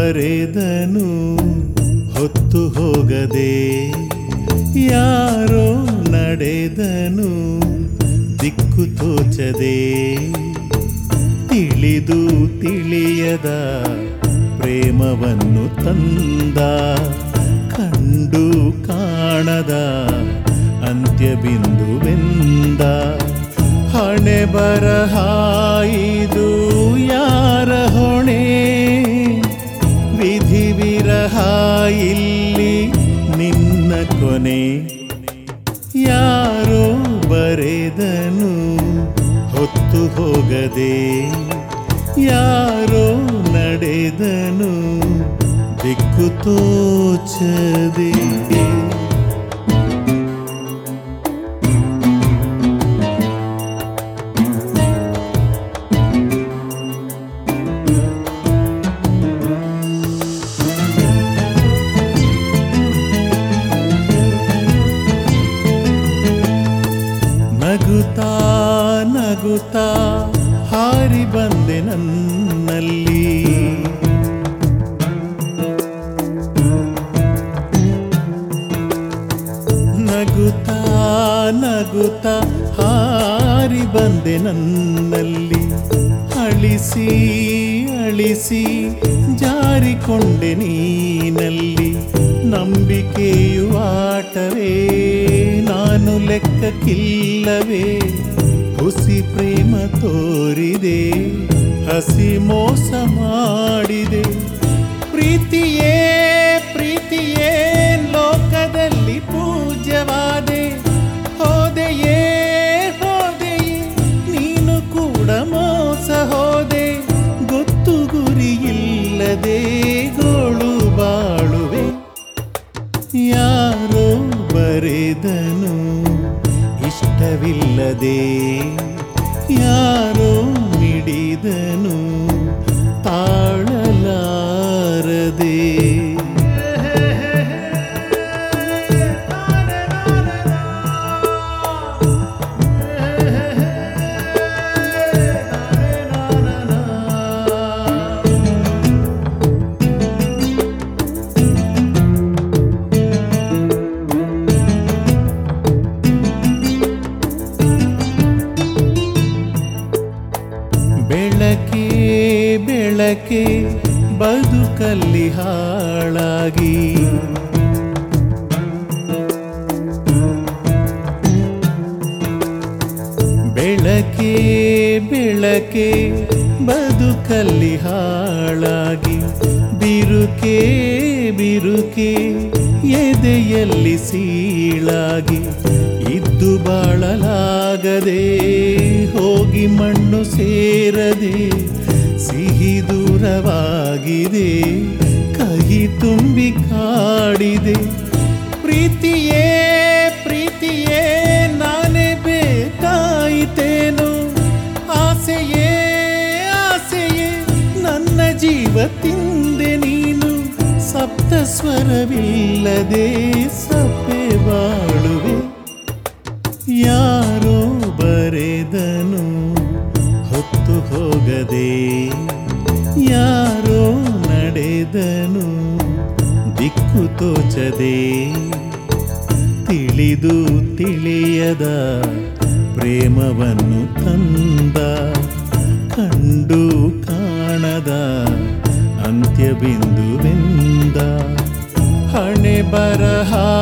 ಬರೆದನು ಹೊತ್ತು ಹೋಗದೆ ಯಾರೋ ನಡೆದನು ದಿಕ್ಕು ತೋಚದೆ ತಿಳಿದು ತಿಳಿಯದ ಪ್ರೇಮವನ್ನು ತಂದ ಕಂಡು ಕಾಣದ ಅಂತ್ಯಬಿಂದುವೆಂದ ಹಣೆ ಬರಹ ಇದು ಯಾರ ಹೊಣೆ ವಿಧಿ ವಿರಹ ಇಲ್ಲಿ ನಿನ್ನ ಕೊನೆ ಯಾರೋ ಬರೆದನು ಹೊತ್ತು ಹೋಗದೆ ಯಾರೋ ನಡೆದನು ದಿಕ್ಕು ತೋಚದೆ ನಗುತ್ತಾ ನಗುತ್ತಾ ಹಾರಿ ಬಂದೆ ನನ್ನಲ್ಲಿ ನಗುತ್ತಾ ನಗುತ್ತಾ ಹಾರಿ ಬಂದೆ ನನ್ನಲ್ಲಿ ಅಳಿಸಿ ಅಳಿಸಿ ಜಾರಿಕೊಂಡೆ ನೀನಲ್ಲಿ ನಂಬಿಕೆಯು ಆಟವೇ ನಾನು ಲೆಕ್ಕಕ್ಕಿಲ್ಲವೇ ಹುಸಿ ಪ್ರೇಮ ತೋರಿದೆ ಹಸಿ ಮೋಸ ಮಾಡಿದೆ ಪ್ರೀತಿಯೇ ಪ್ರೀತಿಯೇ ಲೋಕದಲ್ಲಿ ಪೂಜ್ಯವಾದೆ ಹೋದೆಯೇ ಹೋದೆಯೇ ನೀನು ಕೂಡ ಮೋಸ ಹೋದೆ ಗೊತ್ತು ಗುರಿಯಿಲ್ಲದೆ ಗೋಳು ಬಾಳುವೆ ಯಾರೋ ಬರೆದನು ಇಷ್ಟವಿಲ್ಲದೆ ಯಾರೋ ಮಿಡಿದನು ತಾಳಲಾರದೆ ಬೆಳಕೆ ಬೆಳಕೆ ಬದುಕಲ್ಲಿ ಹಾಳಾಗಿ ಬೆಳಕೆ ಬೆಳಕೆ ಬದುಕಲ್ಲಿ ಹಾಳಾಗಿ ಬಿರುಕೆ ಬಿರುಕೆ ಎದೆಯಲ್ಲಿ ಸೀಳಾಗಿ ಇದ್ದು ಬಾಳಲಾಗದೆ ಹೋಗಿ ಮಣ್ಣು ಸೇರದೆ ಸಿಹಿ ದೂರವಾಗಿದೆ ಕಹಿ ತುಂಬಿ ಕಾಡಿದೆ ಪ್ರೀತಿಯೇ ಪ್ರೀತಿಯೇ ನಾನೇ ಬೇಕಾಯಿತೇನು ಆಸೆಯೇ ಆಸೆಯೇ ನನ್ನ ಜೀವ ತಿಂದೆ ನೀನು ಸಪ್ತ ಸ್ವರವಿಲ್ಲದೆ ಸಪ್ಪೆ ಬಾಳುವೆ ಯಾರೋ ಬರೆದನು ಹೊತ್ತು ಹೋಗದೆ ಯಾರೋ ನಡೆದನು ದಿಕ್ಕು ತೋಚದೆ ತಿಳಿದು ತಿಳಿಯದ ಪ್ರೇಮವನ್ನು ತಂದ ಕಂಡು ಕಾಣದ ಅಂತ್ಯಬಿಂದುವೆಂದ ಹಣೆ ಬರಹ